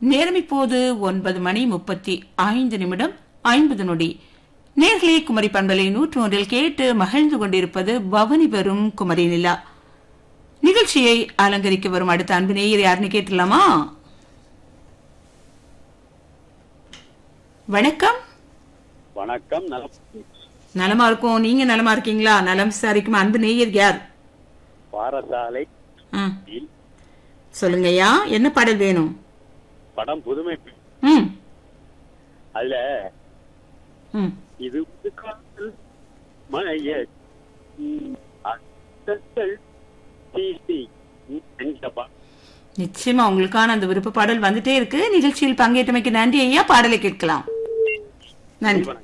நேரம் இப்போது ஒன்பது மணி முப்பத்தி ஐந்து நிமிடம் ஐம்பது நொடி நேர்களே குமரி பண்பலை நூற்று ஒன்றில் கேட்டு மகிழ்ந்து கொண்டிருப்பது பவனி வரும் குமரி நிலா நிகழ்ச்சியை அலங்கரிக்க வரும் அடுத்த அன்பு நேயர் யாருன்னு கேட்டுலாமா வணக்கம் வணக்கம் நலம் நலமா இருக்கும் நீங்க நலமா இருக்கீங்களா நலம் விசாரிக்கும் அன்பு நேயர் யார் பாரசாலை ஆ, சொல்லுங்கய்யா என்ன பாடல் வேணும் படம் புதுமை ம் அதுல ம் இது ஒரு காதல் மழைய ம், அர்த்தங்கள் தீசி ம், என்ற பா- நிச்சயமா உங்களுக்கான அந்த விருப்ப பாடல் வந்துட்டே இருக்கு நிகழ்ச்சியில் பங்கேற்றமைக்கு நன்றி ஐயா பாடலை கேட்கலாம் நன்றி வணக்கம்